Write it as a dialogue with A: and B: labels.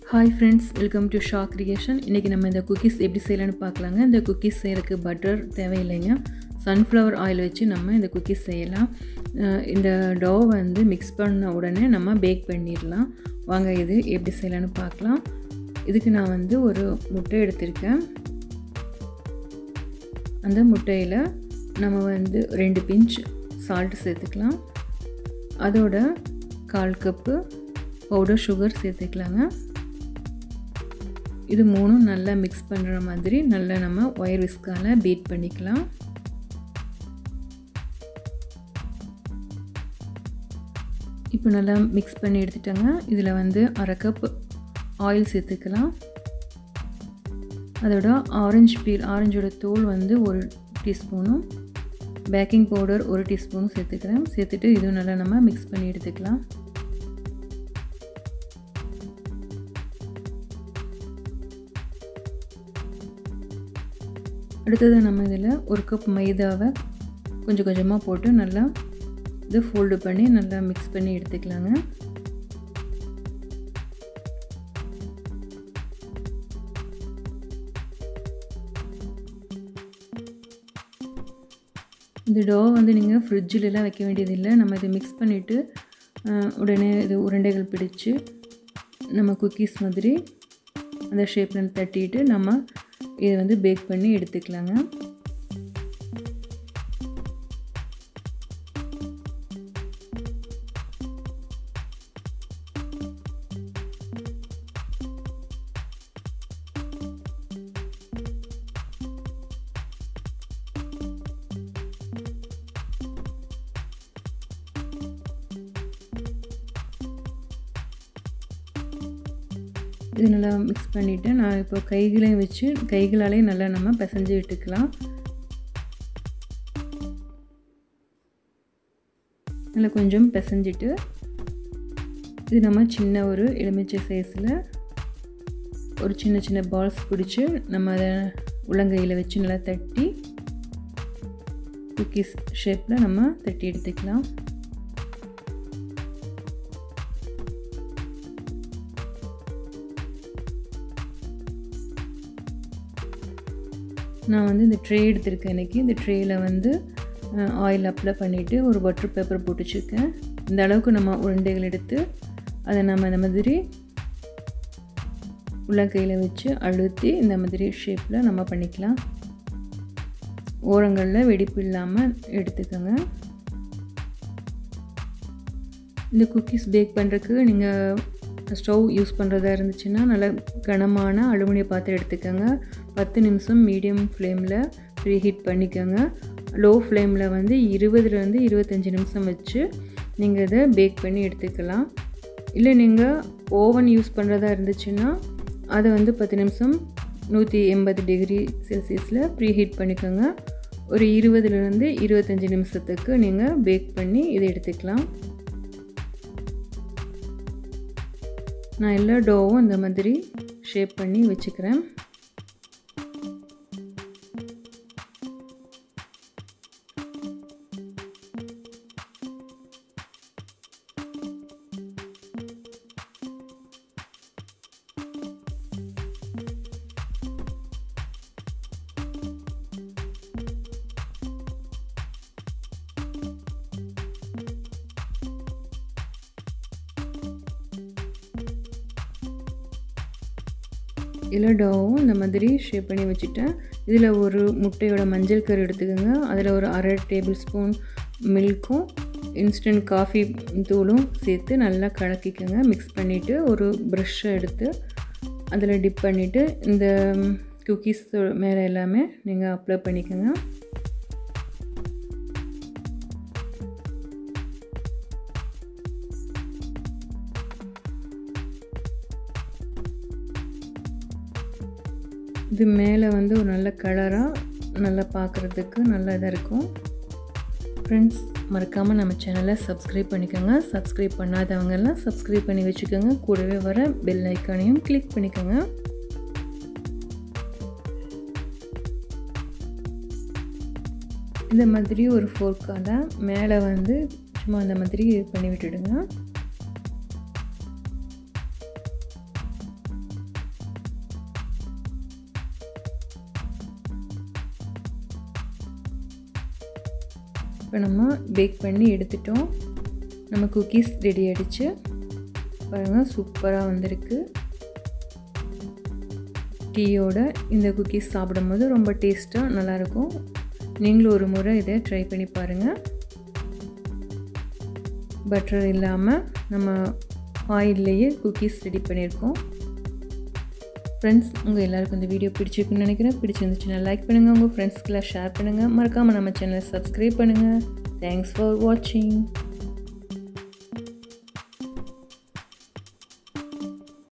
A: hi friends welcome to Sha Creation இன்றைக்கி நம்ம இந்த குக்கீஸ் எப்படி செய்யலான்னு பார்க்கலாங்க இந்த குக்கீஸ் செய்கிறதுக்கு பட்டர் தேவையில்லைங்க சன்ஃப்ளவர் ஆயில் வச்சு நம்ம இந்த குக்கீஸ் செய்யலாம் அஹ் இந்த டோ வந்து மிக்ஸ் பண்ண உடனே நம்ம பேக் பண்ணிடலாம் வாங்க இது எப்படி செய்யலான்னு பார்க்கலாம் இதுக்கு நான் வந்து ஒரு முட்டை எடுத்திருக்கேன் அந்த முட்டையில் நம்ம வந்து ரெண்டு பிஞ்ச் சால்ட் சேர்த்துக்கலாம் அதோட கால் கப்பு பவுடர் சுகர் சேர்த்துக்கலாங்க இது மூணும் நல்லா மிக்ஸ் பண்ணுற மாதிரி நல்லா நம்ம ஒயர் விஸ்கால் பீட் பண்ணிக்கலாம் இப்போ நல்லா மிக்ஸ் பண்ணி எடுத்துட்டேங்க இதில் வந்து அரை கப் ஆயில் சேர்த்துக்கலாம் அதோட ஆரஞ்சு பீல் ஆரஞ்சோட தோல் வந்து ஒரு டீஸ்பூனும் பேக்கிங் பவுடர் ஒரு டீஸ்பூனும் சேர்த்துக்கிறேன் சேர்த்துட்டு இதுவும் நல்லா நம்ம மிக்ஸ் பண்ணி எடுத்துக்கலாம் அடுத்தது நம்ம இதில் ஒரு கப் மைதாவை கொஞ்சம் கொஞ்சமாக போட்டு நல்லா இது ஃபோல்டு பண்ணி நல்லா மிக்ஸ் பண்ணி எடுத்துக்கலாங்க இந்த டோ வந்து நீங்கள் ஃப்ரிட்ஜிலலாம் வைக்க வேண்டியதில்லை நம்ம இதை மிக்ஸ் பண்ணிவிட்டு உடனே இது உருண்டைகள் பிடிச்சு நம்ம குக்கீஸ் மாதிரி அந்த ஷேப்பில் தட்டிட்டு நம்ம இதை வந்து பேக் பண்ணி எடுத்துக்கலாங்க இது நல்லா மிக்ஸ் பண்ணிவிட்டு நான் இப்போ கைகளையும் வச்சு கைகளாலே நல்லா நம்ம பிசைஞ்சு விட்டுக்கலாம் நல்லா கொஞ்சம் பிசைஞ்சிட்டு இது நம்ம சின்ன ஒரு எலுமிச்சை சைஸில் ஒரு சின்ன சின்ன பால்ஸ் பிடிச்சி நம்ம அதை உள்ளங்கையில் வச்சு நல்லா தட்டி குக்கீஸ் ஷேப்பில் நம்ம தட்டி எடுத்துக்கலாம் நான் வந்து இந்த ட்ரே எடுத்திருக்கேன் எனக்கு இந்த ட்ரேயில் வந்து ஆயில் அப்ளை பண்ணிவிட்டு ஒரு பட்டர் பேப்பர் போட்டு வச்சுருக்கேன் இந்த அளவுக்கு நம்ம உருண்டைகள் எடுத்து அதை நம்ம இந்த மாதிரி உள்ளங்கையில் வச்சு அழுத்தி இந்த மாதிரி ஷேப்பில் நம்ம பண்ணிக்கலாம் ஓரங்களில் வெடிப்பு இல்லாமல் எடுத்துக்கோங்க இந்த குக்கீஸ் பேக் பண்ணுறதுக்கு நீங்கள் ஸ்டவ் யூஸ் பண்ணுறதா இருந்துச்சுன்னா நல்லா கனமான அலுமினிய பாத்திரம் எடுத்துக்கோங்க பத்து நிமிஷம் மீடியம் ஃப்ளேமில் ப்ரீ ஹீட் பண்ணிக்கோங்க லோ ஃப்ளேமில் வந்து இருபதுலேருந்து இருபத்தஞ்சி நிமிஷம் வச்சு நீங்கள் இதை பேக் பண்ணி எடுத்துக்கலாம் இல்லை நீங்கள் ஓவன் யூஸ் பண்ணுறதா இருந்துச்சுன்னா அதை வந்து பத்து நிமிஷம் நூற்றி எண்பது டிகிரி செல்சியஸில் ப்ரீ ஹீட் பண்ணிக்கோங்க ஒரு இருபதுலேருந்து இருபத்தஞ்சி நிமிஷத்துக்கு நீங்கள் பேக் பண்ணி இதை எடுத்துக்கலாம் நான் எல்லா டோவும் இந்த மாதிரி ஷேப் பண்ணி வச்சுக்கிறேன் இதில் டோவும் இந்த மாதிரி ஷேப் பண்ணி வச்சுட்டேன் இதில் ஒரு முட்டையோட மஞ்சள் கரு எடுத்துக்கோங்க அதில் ஒரு அரை டேபிள் ஸ்பூன் மில்க்கும் இன்ஸ்டன்ட் காஃபி தூளும் சேர்த்து நல்லா கலக்கிக்கோங்க மிக்ஸ் பண்ணிவிட்டு ஒரு ப்ரஷ்ஷை எடுத்து அதில் டிப் பண்ணிவிட்டு இந்த குக்கீஸ் மேலே எல்லாமே நீங்கள் அப்ளை பண்ணிக்கோங்க இது மேலே வந்து ஒரு நல்ல கலராக நல்லா பார்க்குறதுக்கு நல்லா இதாக இருக்கும் ஃப்ரெண்ட்ஸ் மறக்காமல் நம்ம சேனலை சப்ஸ்கிரைப் பண்ணிக்கோங்க சப்ஸ்கிரைப் பண்ணாதவங்கெல்லாம் சப்ஸ்கிரைப் பண்ணி வச்சுக்கோங்க கூடவே வர பெல் ஐக்கானையும் கிளிக் பண்ணிக்கோங்க இந்த மாதிரி ஒரு ஃபோர்க்கால் மேலே வந்து சும்மா அந்த மாதிரி பண்ணி விட்டுடுங்க இப்போ நம்ம பேக் பண்ணி எடுத்துட்டோம் நம்ம குக்கீஸ் ரெடி ஆகிடுச்சு பாருங்கள் சூப்பராக வந்திருக்கு டீயோட இந்த குக்கீஸ் சாப்பிடும்போது ரொம்ப டேஸ்ட்டாக நல்லாயிருக்கும் நீங்களும் ஒரு முறை இதை ட்ரை பண்ணி பாருங்கள் பட்டர் இல்லாமல் நம்ம ஆயில்லையே குக்கீஸ் ரெடி பண்ணியிருக்கோம் ஃப்ரெண்ட்ஸ் உங்கள் எல்லாருக்கும் இந்த வீடியோ பிடிச்சிருக்குன்னு நினைக்கிறேன் பிடிச்சிருந்துச்சுன்னா லைக் பண்ணுங்கள் உங்கள் ஃப்ரெண்ட்ஸ்க்கெல்லாம் ஷேர் பண்ணுங்கள் மறக்காமல் நம்ம சேனலை சப்ஸ்கிரைப் பண்ணுங்கள் தேங்க்ஸ் ஃபார் வாட்சிங்